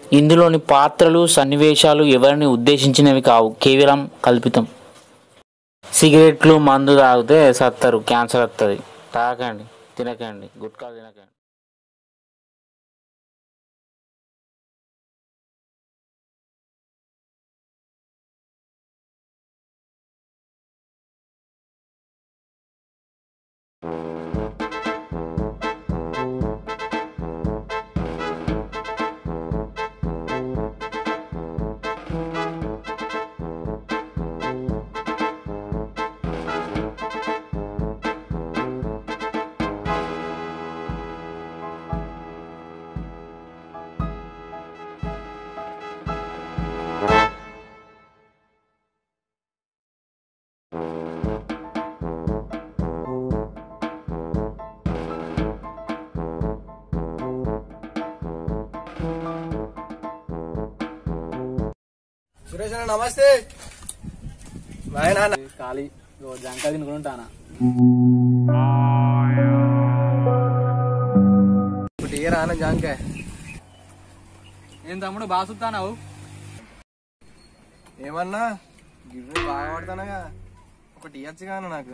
ఇందులోని పాత్రలు సన్నివేశాలు ఎవరిని ఉద్దేశించినవి కావు కేవలం కల్పితం సిగరెట్లు మందు తాగితే సత్తరు క్యాన్సర్ వస్తుంది తాగండి తినకండి గుట్కా తినకండి సురేష్ అన్న నమస్తే బాయ్ నాన్న ఖాళీ జంకా తినుకుంటానా ఇప్పుడు ఏ రాన జాంకాయ ఏం తమ్ముడు బాగా చూస్తానావు ఏమన్నా గిన్నె బాగా పడతానగా ఒకటి ఇయ్యచ్చు కాను నాకు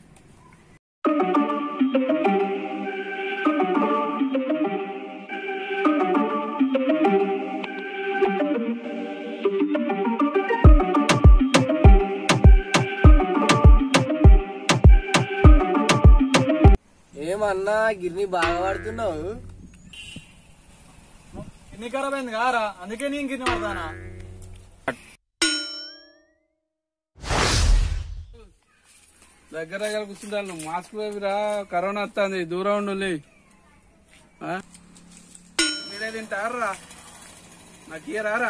ఏమన్నా గిర్ని బాగా పడుతున్నావు ఎన్ని ఖరాబ్ అయింది కారా అందుకే నేను కింద పడతానా దగ్గర దగ్గర కూర్చుంటాను మాస్క్ వేవిరా కరోనా వస్తుంది దూరం ఉండు మీరే తింటారా నాకు ఇయ్యరారా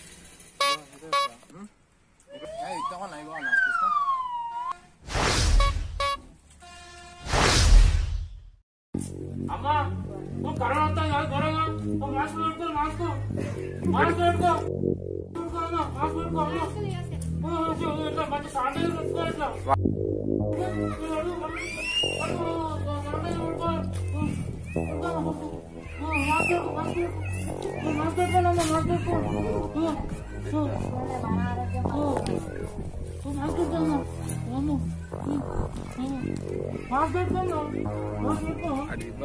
అమ్మా ఓ కరోనా వస్తుంది కాదు కరోనా ఓ మాస్క్ పెట్టుకో మాస్క్ మాస్క్ పెట్టుకో పెట్టుకో అమ్మా, మాస్క్ పెట్టుకో అమ్మా. ఓ, ఓ, ఓ, ఇట్లా మంచి శానిటైజర్ పెట్టుకో ఇట్లా ఓ, ఓ, ఓ, శానిటైజర్ పెట్టుకో. ఓ, పెట్టుకో, ఓ, మాస్క్ పెట్టుకో, మాస్క్ పెట్టుకో. ఓ, మాస్క్ పెట్టుకోనమ్మా, మాస్క్ పెట్టుకో. ఓ, ఓ, ఓ, ఓ, మాస్క్ పెట్టుకోమ్మా. అమ్మో. ఓ, ఓ, మాస్క్ పెట్టుకోమ్మా. మాస్క్ పెట్టుకో.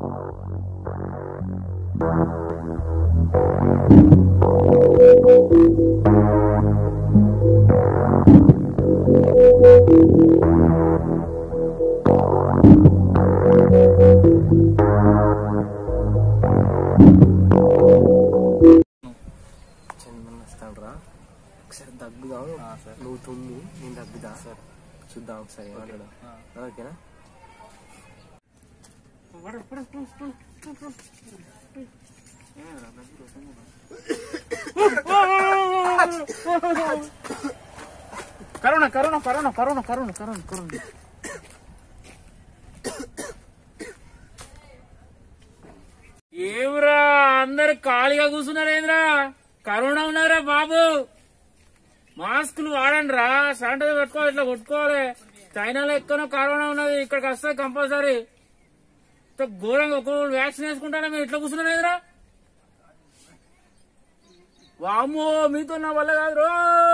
వస్తానరా ఒకసారి దగ్గుదాం నువ్వు తుమ్ము నేను దగ్గుదా సార్ చూద్దాం ఒకసారి ఏమంటాడు ఓకేనా corona corona corona corona corona corona corona ఏమిరా అందరు ఖాళీగా కూర్చున్నారేంద్రా కరోనా ఉన్నారా బాబు మాస్కులు వాడండి రా శానిటైజర్ పెట్టుకోవాలి ఇట్లా కొట్టుకోవాలి చైనాలో ఎక్కడో కరోనా ఉన్నది ఇక్కడికి వస్తుంది కంపల్సరీ ఇంత ఘోరంగా ఒక్కొక్కరు వ్యాక్సిన్ వేసుకుంటారా మీరు ఇట్లా కూర్చున్నారేంద్రా వామ్మో మీతో నా వల్ల కాదు రో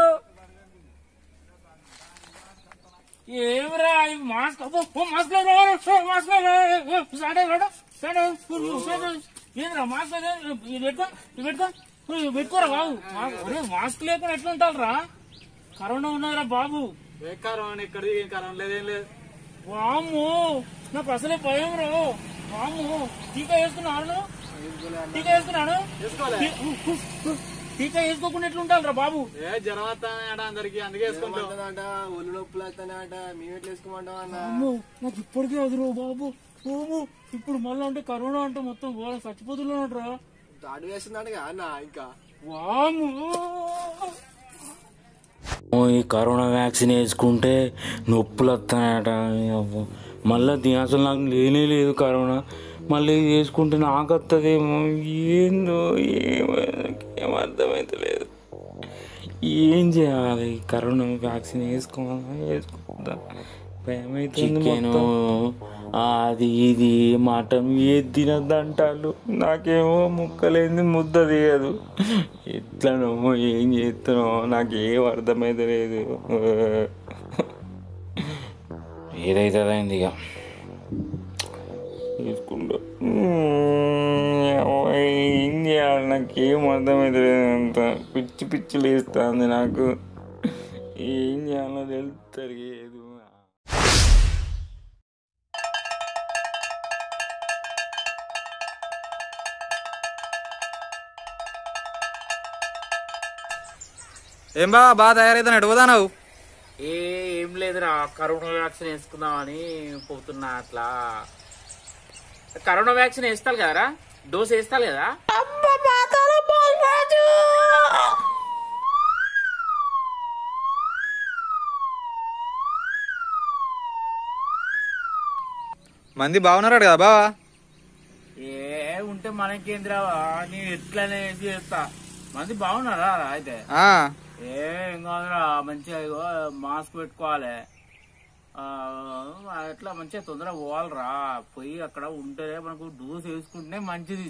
ఏమిరా ఈ మాస్క్ అబ్బో, ఓ మాస్క్ లేదు, ఓ, ఓ, మాస్క్ లేదు, ఓ, ఓ, సాడే రాడు, సాడే, ఓ, ఓ, సాడే. ఏందిరా మాస్క్ లేదు, ఇది పెట్టుకో ఇది పెట్టుకో ఓ, ఇది పెట్టుకోరా బాబు మాస్క్ ఒరే, మాస్క్ లేకుండా ఎట్లా ఉంటారా కరోనా ఉన్నారా బాబు ఏ కరోనా ఎక్కడ ఏం కరోనా లేదేం లేదు వాము నాకు అసలే భయం రా వాము టీకా వేసుకున్నాను టీకా వేసుకున్నాను టీ- ఉ, ఉ, ఉ. టీకా వేసుకోకుండా ఎట్లా ఉంటారా బాబు ఏ జ్వరం వస్తానట అందరికి అందుకే వేసుకుంటాం ఏమంటుందంట ఒళ్ళు నొప్పులు అవుతానంట మేము ఎట్లా వేసుకోమంటాం అన్న అమ్మో నాకు ఇప్పటికే అదురు బాబు బాబు ఇప్పుడు మళ్ళీ అంటే కరోనా అంటే మొత్తం ఘోరం చచ్చిపోతున్నాడరా దాడి వేస్తున్నాడు అన్న ఇంకా వాము ఈ కరోనా వ్యాక్సిన్ వేసుకుంటే నొప్పులు వస్తాయట మళ్ళీ దీని అసలు నాకు లేనే లేదు కరోనా మళ్ళీ ఇది వేసుకుంటే నాకు వస్తుందేమో ఏందో ఏమో ఏం అర్థమైతలేదు ఏం చేయాలి కరోనా వ్యాక్సిన్ వేసుకోవాలా వేసుకోవద్దా చికెను అది ఇది మటన్ ఏది తినద్దంటారు నాకేమో ముక్కలేంది ముద్ద తీయదు ఎట్లనో ఏం చేస్తానో నాకేం అర్థమైతే లేదు ఏదైతే అయింది ఇక తీసుకుంటా ఏం చేయాలి నాకేం అర్థమైతే లేదు అంత పిచ్చి పిచ్చి లేస్తుంది నాకు ఏం చేయాలో తెలుస్తలేదు ఏం బా బాగా తయారైతే ఎటు పోదానావు ఏ ఏం లేదురా కరోనా వ్యాక్సిన్ వేసుకుందామని పోతున్నా అట్లా కరోనా వ్యాక్సిన్ వేస్తారు కదరా డోస్ వేస్తారు కదా మంది బాగున్నారు కదా బావా ఏ ఉంటే మనకేంద్రా నేను ఎట్లనే చేస్తా మంది బాగున్నారా రా అయితే ఆ, ఏ ఏం కాదురా మంచిగా ఇగో మాస్క్ పెట్టుకోవాలి ఆ, అట్లా మంచిగా తొందరగా పోవాలిరా పోయి అక్కడ ఉంటే మనకు డోస్ వేసుకుంటే మంచిది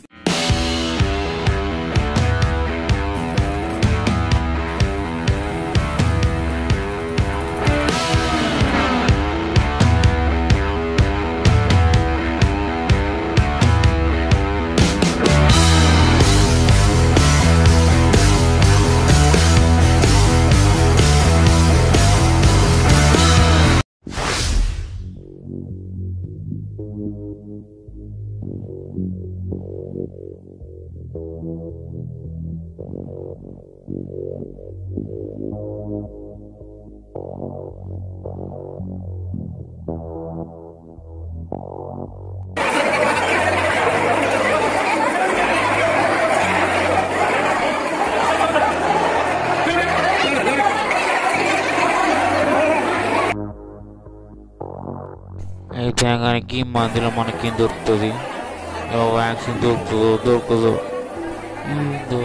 అయితే కానీ మందులో మనకి దొరుకుతుంది వ్యాక్సిన్ దొరుకుతుందో దొరకదో ఏందో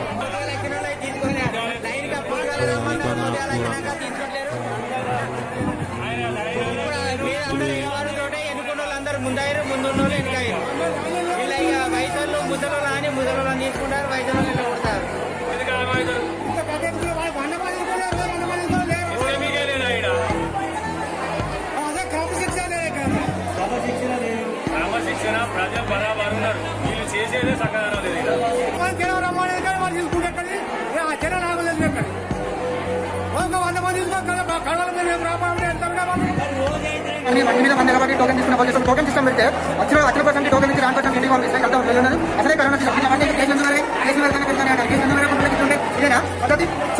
అయితే నాకు అందరూ ముందయ్యారు ముందున్న వాళ్ళు వెనకాయరు ఇలా ఇక వయసు ముసలు రాని ముసలు తీసుకుంటారు వయసు వాళ్ళు కొడతారు అన్ని బండి మీద మంది కాబట్టి టోకెన్ తీసుకున్న పోలీసులు టోకెన్ సిస్టమ్ పెడితే వచ్చిన వచ్చిన పర్సెంట్ టోకెన్ ఇచ్చి దాని కోసం ఇంటికి పంపిస్తే కలుతా వెళ్ళలేదు అసలే కరోనా సిస్టమ్ ఇంత మంది కేసులు ఎందుకు ఉన్నాయి? కేసులు పెడతానే పెడతానే అంటారు కేసులు ఎందుకు లేకుండా ఇట్లుంటే ఇదేనా పద్ధతి సో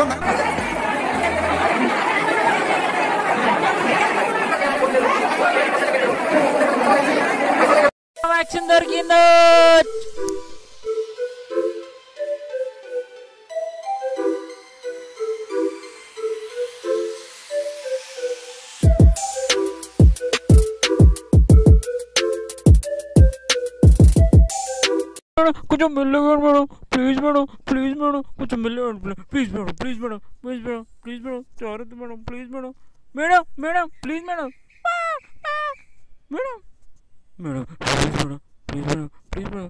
వ్యాక్సిన్ దొరికిందో కొంచెం మెల్లగా madam please madam please madam కొంచెం మెల్లగా please madam please madam please madam please madam జాగ్రత్త madam please madam madam madam please madam madam madam please madam please madam please madam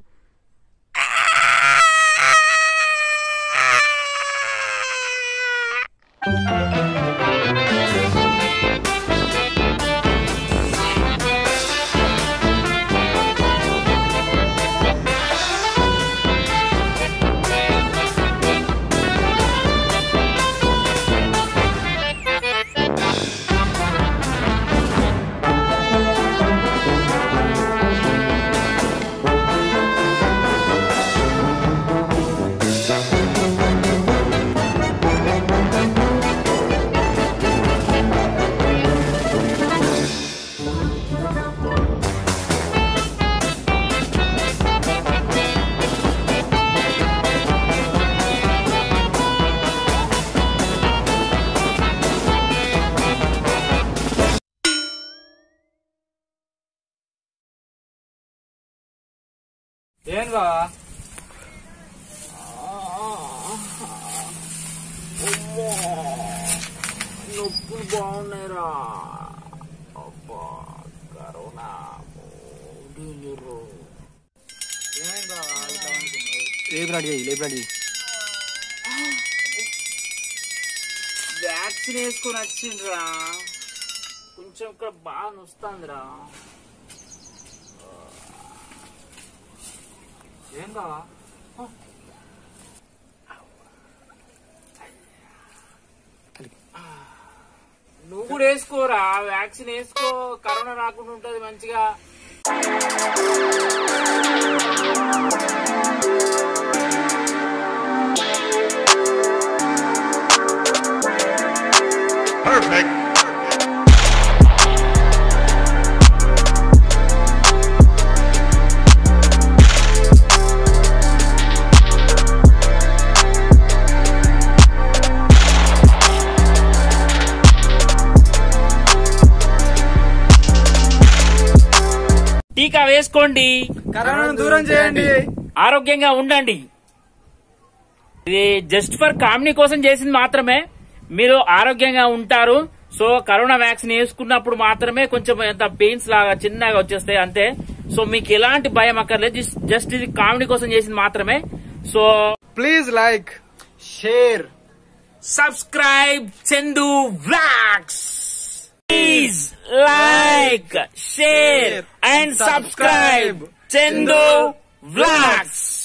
ఏం బావా నొప్పులు బాగున్నాయిరా లేపినట్టు చేయి లేపినట్టు చేయి వ్యాక్సిన్ వేసుకొని వచ్చిండ్రా కొంచెం ఇక్కడ బాగా నొస్తాందిరా ఏం కావా నువ్వు కూడా వేసుకోరా వ్యాక్సిన్ వేసుకో కరోనా రాకుండా ఉంటది మంచిగా టీకా వేసుకోండి కరోనాను దూరం చేయండి ఆరోగ్యంగా ఉండండి ఇది జస్ట్ ఫర్ కామెడీ కోసం చేసింది మాత్రమే మీరు ఆరోగ్యంగా ఉంటారు సో కరోనా వ్యాక్సిన్ వేసుకున్నప్పుడు మాత్రమే కొంచెం ఎంత పెయిన్స్ లాగా చిన్నగా వచ్చేస్తాయి అంతే సో మీకు ఎలాంటి భయం అక్కర్లేదు జస్ట్- జస్ట్ ఇది కామెడీ కోసం చేసింది మాత్రమే so please like share subscribe Chandu vlogs please like share and subscribe Chandu vlogs